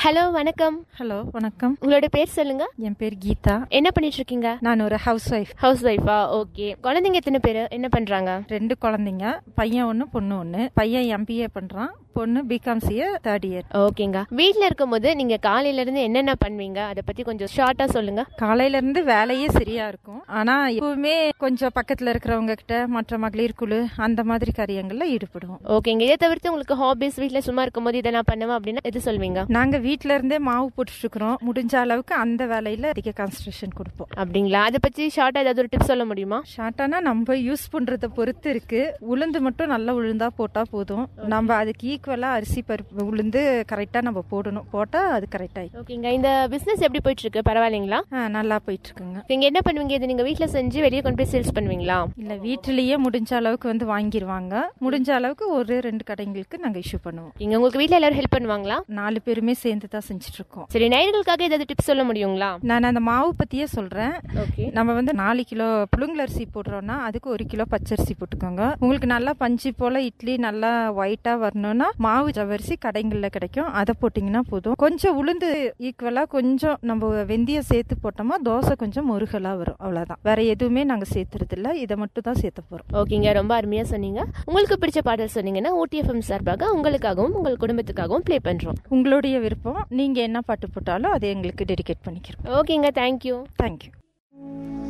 hello வணக்கம் hello வணக்கம் உங்களோட பேர் சொல்லுங்க என் பேர் கீதா என்ன பண்ணிட்டு இருக்கீங்க நான் ஒரு ஹவுஸ் ஒய்ஃப் ஹவுஸ் ஒய்ஃபா ஓகே குழந்தைங்க எத்தனை பேர் என்ன பண்றாங்க ரெண்டு குழந்தைங்க பையன் ஒன்று பொண்ணு ஒன்று பையன் எம்பிஏ பண்ணுறான் பொண்ணு பிகாம் சிஏ தேர்ட் இயர் ஓகேங்க வீட்ல இருக்கும்போது நீங்க காலையில இருந்து என்னென்ன பண்ணுவீங்க அதை பத்தி கொஞ்சம் ஷார்ட்டா சொல்லுங்க காலையில இருந்து வேலையே சரியா இருக்கும் ஆனா எப்பவுமே கொஞ்சம் பக்கத்துல இருக்கிறவங்க கிட்ட மற்ற மகளிர் குழு அந்த மாதிரி காரியங்கள்ல ஈடுபடுவோம் ஓகேங்க இதை தவிர்த்து உங்களுக்கு ஹாபிஸ் வீட்ல சும்மா இருக்கும்போது இதை நான் பண்ணுவேன் அப்படின்னா எது சொல்வீங்க நாங்க வீட்ல இருந்தே மாவு போட்டுட்டு இருக்கிறோம் முடிஞ்ச அளவுக்கு அந்த வேலையில அதிக கான்சன்ட்ரேஷன் கொடுப்போம் அப்படிங்களா அதை பத்தி ஷார்ட்டா ஏதாவது ஒரு டிப் சொல்ல முடியுமா ஷார்ட்டானா நம்ம யூஸ் பண்றத பொறுத்து இருக்கு உளுந்து மட்டும் நல்லா உளுந்தா போட்டா போதும் நம்ம அதுக்கு ஈக்குவலா அரிசி பருப்பு உளுந்து கரெக்டா நம்ம போடணும் போட்டா அது கரெக்டா ஓகேங்க இந்த பிசினஸ் எப்படி போயிட்டு இருக்கு பரவாயில்லைங்களா நல்லா போயிட்டு இருக்குங்க நீங்க என்ன பண்ணுவீங்க இது நீங்க வீட்ல செஞ்சு வெளியே கொண்டு போய் சேல்ஸ் பண்ணுவீங்களா இல்ல வீட்டிலேயே முடிஞ்ச அளவுக்கு வந்து வாங்கிடுவாங்க முடிஞ்ச அளவுக்கு ஒரு ரெண்டு கடைங்களுக்கு நாங்க இஷ்யூ பண்ணுவோம் இங்க உங்களுக்கு வீட்ல எல்லாரும் ஹெல்ப் பண்ணுவாங்களா நாலு பேருமே சேர்ந்து தான் செஞ்சுட்டு இருக்கோம் சரி நேயர்களுக்காக ஏதாவது டிப்ஸ் சொல்ல முடியுங்களா நான் அந்த மாவு பத்தியே சொல்றேன் ஓகே நம்ம வந்து நாலு கிலோ புழுங்கலரிசி போடுறோம்னா அதுக்கு ஒரு கிலோ பச்சரிசி போட்டுக்கோங்க உங்களுக்கு நல்லா பஞ்சு போல இட்லி நல்லா ஒயிட்டா வரணும்னா மாவு ஜவரிசி கடைங்கள்ல கிடைக்கும் அதை போட்டீங்கன்னா போதும் கொஞ்சம் உளுந்து ஈக்குவலா கொஞ்சம் நம்ம வெந்தயம் சேர்த்து போட்டோமா தோசை கொஞ்சம் முருகலா வரும் அவ்வளவுதான் வேற எதுவுமே நாங்க சேர்த்துறது இல்ல இதை மட்டும் தான் சேர்த்த போறோம் ஓகேங்க ரொம்ப அருமையா சொன்னீங்க உங்களுக்கு பிடிச்ச பாடல் சொன்னீங்கன்னா ஓடிஎஃப்எம் சார்பாக உங்களுக்காகவும் உங்கள் குடும்பத்துக்காகவும் ப்ளே பண்றோம் உங்களுடைய விருப்பம் நீங்க என்ன பாட்டு போட்டாலும் அதை எங்களுக்கு டெடிகேட் பண்ணிக்கிறோம் ஓகேங்க தேங்க்யூ தேங்க்யூ